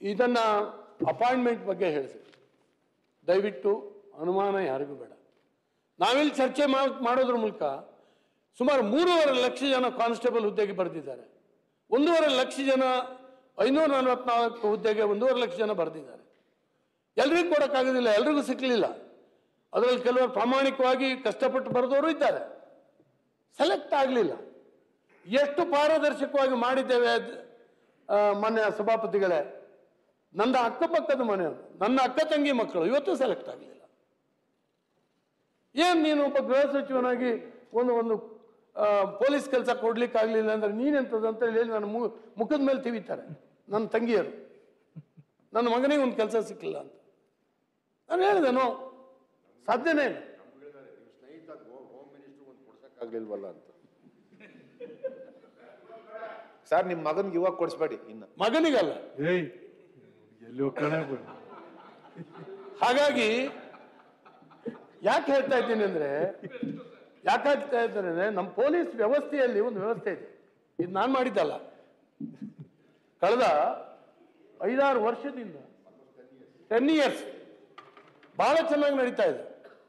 ಇದನ್ನ ಅಪಾಯಿಂಟ್ಮೆಂಟ್ ಬಗ್ಗೆ ಹೇಳಿದೆ ದಯವಿಟ್ಟು ಅನುಮಾನ ಯಾರಿಗೂ ಬೇಡ ನಾವಿಲ್ಲಿ ಚರ್ಚೆ ಮಾ- ಮಾಡೋದ್ರ ಮೂಲಕ ಸುಮಾರು ಮೂರುವರೆ ಲಕ್ಷ ಜನ ಕಾನ್ಸ್ಟೇಬಲ್ ಹುದ್ದೆಗೆ ಬರೆದಿದ್ದಾರೆ ಒಂದೂವರೆ ಲಕ್ಷ ಜನ ಐನೂರ ನಲವತ್ನಾಲ್ಕು ಹುದ್ದೆಗೆ ಒಂದೂವರೆ ಲಕ್ಷ ಜನ ಬರೆದಿದ್ದಾರೆ ಎಲ್ರಿಗೂ ಕೊಡೋಕ್ಕಾಗೋದಿಲ್ಲ ಎಲ್ರಿಗೂ ಸಿಕ್ಕಲಿಲ್ಲ ಅದರಲ್ಲಿ ಕೆಲವರು ಪ್ರಾಮಾಣಿಕವಾಗಿ ಕಷ್ಟಪಟ್ಟು ಬರೆದವರು ಇದ್ದಾರೆ ಸೆಲೆಕ್ಟ್ ಆಗಲಿಲ್ಲ ಎಷ್ಟು ಪಾರದರ್ಶಕವಾಗಿ ಮಾಡಿದ್ದೇವೆ ಅದ್- ಆ, ಮಾನ್ಯ ಸಭಾಪತಿಗಳೇ ನನ್ನ ಅಕ್ಕಪಕ್ಕದ ಮನೆಯವರು ನನ್ನ ಅಕ್ಕ ತಂಗಿ ಮಕ್ಕಳು ಇವತ್ತು ಸೆಲೆಕ್ಟ್ ಆಗಲಿಲ್ಲ ಏನ್ ನೀನು ಒಬ್ಬ ಗೃಹ ಸಚಿವನಾಗಿ ಒಂದು ಒಂದು ಆ, ಪೊಲೀಸ್ ಕೆಲಸ ಕೊಡ್ಲಿಕ್ಕೆ ಆಗ್ಲಿಲ್ಲ ಅಂದ್ರೆ ನೀನೆಂತದ್ದು ಅಂತ ಹೇಳಿ ನನ್ನ ಮು- ಮುಖದ ಮೇಲೆ ತಿವಿತಾರೆ ನನ್ನ ತಂಗಿಯರು ನನ್ನ ಮಗನಿಗೆ ಒಂದು ಕೆಲಸ ಸಿಕ್ಕಿಲ್ಲ ಅಂತ ನಾನು ಹೇಳಿದೆ ನೋ ಸಾಧ್ಯನೇ ಇಲ್ಲ ಸ್ನೇಹಿತ ಹೋಮ್ ಮಿನಿಸ್ಟರ್ ಒಂದು ಕೊಡ್ಸಕ್ಕಾಗ್ಲಿಲ್ವಲ್ಲ ಅಂತ ಸರ್ ನಿಮ್ಮ ಮಗನ್ಗೆ ಇವಾಗ ಕೊಡಿಸ್ಬೇಡಿ ಇನ್ನು ಮಗನಿಗಲ್ಲ ಏಯ್ ಎಲ್ಲಿ ಹೋಗ್ತಾನೆ ಬಿಡು. ಹಾಗಾಗಿ ಯಾಕೆ ಹೇಳ್ತಾ ಇದ್ದೀನಿ ಅಂದ್ರೆ ಯಾಕೆ ಹೇಳ್ತಾ ಇದ್ದಾರೆ ಅಂದ್ರೆ ನಮ್ಮ ಪೊಲೀಸ್ ವ್ಯವಸ್ಥೆಯಲ್ಲಿ ಒಂದು ವ್ಯವಸ್ಥೆ ಇದೆ ಇದು ನಾನು ಮಾಡಿದ್ದಲ್ಲ ಕಳೆದ ಐದಾರು ವರ್ಷದಿಂದ ಟೆನ್ ಇಯರ್ಸ್ ಬಹಳ ಚೆನ್ನಾಗಿ ನಡೀತಾ ಇದೆ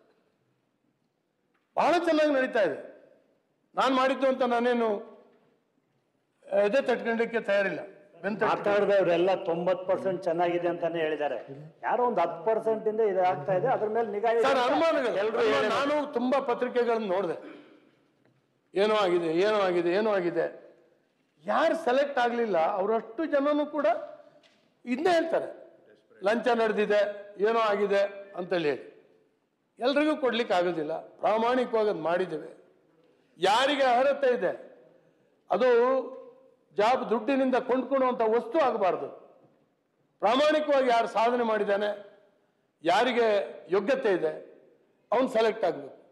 ಬಹಳ ಚೆನ್ನಾಗಿ ನಡೀತಾ ಇದೆ ನಾನು ಮಾಡಿದ್ದು ಅಂತ ನಾನೇನು ಎದೆ ತಟ್ಕೊಂಡಕ್ಕೆ ತಯಾರಿಲ್ಲ ಬೆನ್ ತಟ್ಕೊಂಡು- ಮಾತಾಡಿದವರೆಲ್ಲ ತೊಂಬತ್ ಪರ್ಸೆಂಟ್ ಚೆನ್ನಾಗಿದೆ ಅಂತಾನೆ ಹೇಳಿದ್ದಾರೆ ಯಾರೋ ಒಂದು ಹತ್ತು ಪರ್ಸೆಂಟ್ ಇಂದ ಇದು ಆಗ್ತಾ ಇದೆ ಅದ್ರ ಮೇಲೆ ನಿಗಾ ಇಡಿ ಸರ್ ಅಂತ ಅನುಮಾನಗಳು ಎಲ್ರು ಅನುಮಾನ- ಹೇಳಿದ್ರು. ನಾನು ತುಂಬಾ ಪತ್ರಿಕೆಗಳನ್ನು ನೋಡಿದೆ ಏನೋ ಆಗಿದೆ ಏನೋ ಆಗಿದೆ ಏನೋ ಆಗಿದೆ ಯಾರು ಸೆಲೆಕ್ಟ್ ಆಗಲಿಲ್ಲ ಅವರಷ್ಟು ಜನನು ಕೂಡ ಇದನ್ನೇ ಹೇಳ್ತಾರೆ ಲಂಚ ನಡೆದಿದೆ ಏನೋ ಆಗಿದೆ ಅಂತೇಳಿ ಹೇಳಿ ಎಲ್ರಿಗೂ ಕೊಡ್ಲಿಕ್ಕೆ ಆಗೋದಿಲ್ಲ ಪ್ರಾಮಾಣಿಕವಾಗಿ ಅದು ಮಾಡಿದ್ದೇವೆ ಯಾರಿಗೆ ಅರ್ಹತೆ ಇದೆ ಅದು ಜಾಬ್ ದುಡ್ಡಿನಿಂದ ಕೊಂಡ್ಕೊಳ್ಳುವಂಥ ವಸ್ತು ಆಗಬಾರ್ದು ಪ್ರಾಮಾಣಿಕವಾಗಿ ಯಾರು ಸಾಧನೆ ಮಾಡಿದ್ದಾನೆ ಯಾರಿಗೆ ಯೋಗ್ಯತೆ ಇದೆ ಅವನು ಸೆಲೆಕ್ಟ್ ಆಗಬೇಕು